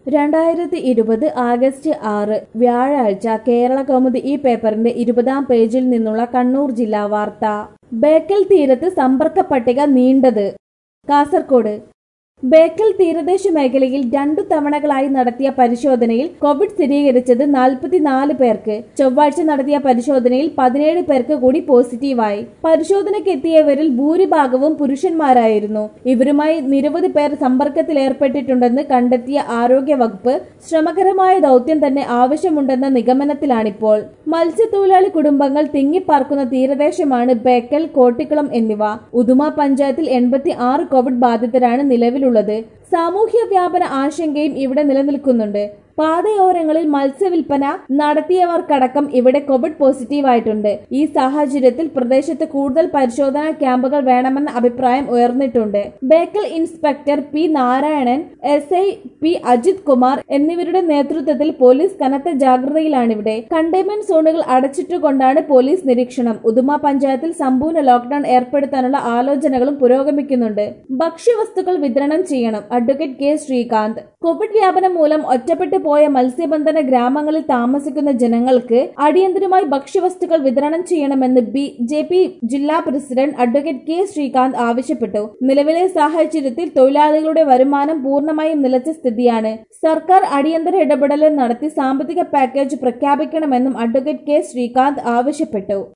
രണ്ടായിരത്തി ഇരുപത് ആഗസ്റ്റ് ആറ് വ്യാഴാഴ്ച കേരള കൗമുദി ഈ പേപ്പറിന്റെ ഇരുപതാം പേജിൽ നിന്നുള്ള കണ്ണൂർ ജില്ലാ വാർത്ത ബേക്കൽ തീരത്ത് സമ്പർക്ക പട്ടിക നീണ്ടത് കാസർകോട് ബേക്കൽ തീരദേശ മേഖലയിൽ രണ്ടു തവണകളായി നടത്തിയ പരിശോധനയിൽ കോവിഡ് സ്ഥിരീകരിച്ചത് നാൽപ്പത്തിനാല് പേർക്ക് ചൊവ്വാഴ്ച നടത്തിയ പരിശോധനയിൽ പതിനേഴ് പേർക്ക് കൂടി പോസിറ്റീവായി പരിശോധനയ്ക്ക് എത്തിയവരിൽ ഭൂരിഭാഗവും പുരുഷന്മാരായിരുന്നു ഇവരുമായി നിരവധി പേർ സമ്പർക്കത്തിലേർപ്പെട്ടിട്ടുണ്ടെന്ന് കണ്ടെത്തിയ ആരോഗ്യ വകുപ്പ് ശ്രമകരമായ ദൗത്യം തന്നെ ആവശ്യമുണ്ടെന്ന നിഗമനത്തിലാണിപ്പോൾ മത്സ്യത്തൊഴിലാളി കുടുംബങ്ങൾ തിങ്ങിപ്പാർക്കുന്ന തീരദേശമാണ് ബേക്കൽ കോട്ടിക്കുളം എന്നിവ ഉദുമ പഞ്ചായത്തിൽ എൺപത്തി ആറ് കോവിഡ് ബാധിതരാണ് നിലവിലുള്ളത് സാമൂഹ്യ വ്യാപന ആശങ്കയും ഇവിടെ നിലനിൽക്കുന്നുണ്ട് പാതയോരങ്ങളിൽ മത്സ്യവിൽപ്പന നടത്തിയവർക്കടക്കം ഇവിടെ കോവിഡ് പോസിറ്റീവ് ആയിട്ടുണ്ട് ഈ സാഹചര്യത്തിൽ പ്രദേശത്ത് കൂടുതൽ പരിശോധനാ ക്യാമ്പുകൾ വേണമെന്ന അഭിപ്രായം ഉയർന്നിട്ടുണ്ട് Bekal inspector P Narayanan S I P Ajith Kumar എന്നിവരുടെ നേതൃത്വത്തിൽ പോലീസ് കനത്ത ജാഗ്രതയിലാണിവിടെ കണ്ടെയ്ൻമെന്റ് സോണുകൾ അടച്ചിട്ടുകൊണ്ടാണ് പോലീസ് നിരീക്ഷണം ഉദുമ പഞ്ചായത്തിൽ സമ്പൂർണ്ണ ലോക്ഡൌൺ ഏർപ്പെടുത്താനുള്ള ആലോചനകളും പുരോഗമിക്കുന്നുണ്ട് ഭക്ഷ്യവസ്തുക്കൾ വിതരണം ചെയ്യണം അഡ്വക്കേറ്റ് കെ ശ്രീകാന്ത് കോവിഡ് വ്യാപനം മൂലം ഒറ്റപ്പെട്ടു പോയ മത്സ്യബന്ധന ഗ്രാമങ്ങളിൽ താമസിക്കുന്ന ജനങ്ങൾക്ക് അടിയന്തരമായി ഭക്ഷ്യവസ്തുക്കൾ വിതരണം ചെയ്യണമെന്ന് ബി ജെ പി ജില്ലാ പ്രസിഡന്റ് അഡ്വക്കേറ്റ് കെ ശ്രീകാന്ത് ആവശ്യപ്പെട്ടു നിലവിലെ സാഹചര്യത്തിൽ തൊഴിലാളികളുടെ വരുമാനം പൂർണ്ണമായും നിലച്ച സ്ഥിതിയാണ് സർക്കാർ അടിയന്തര ഇടപെടൽ നടത്തി സാമ്പത്തിക പാക്കേജ് പ്രഖ്യാപിക്കണമെന്നും അഡ്വക്കേറ്റ് കെ ശ്രീകാന്ത് ആവശ്യപ്പെട്ടു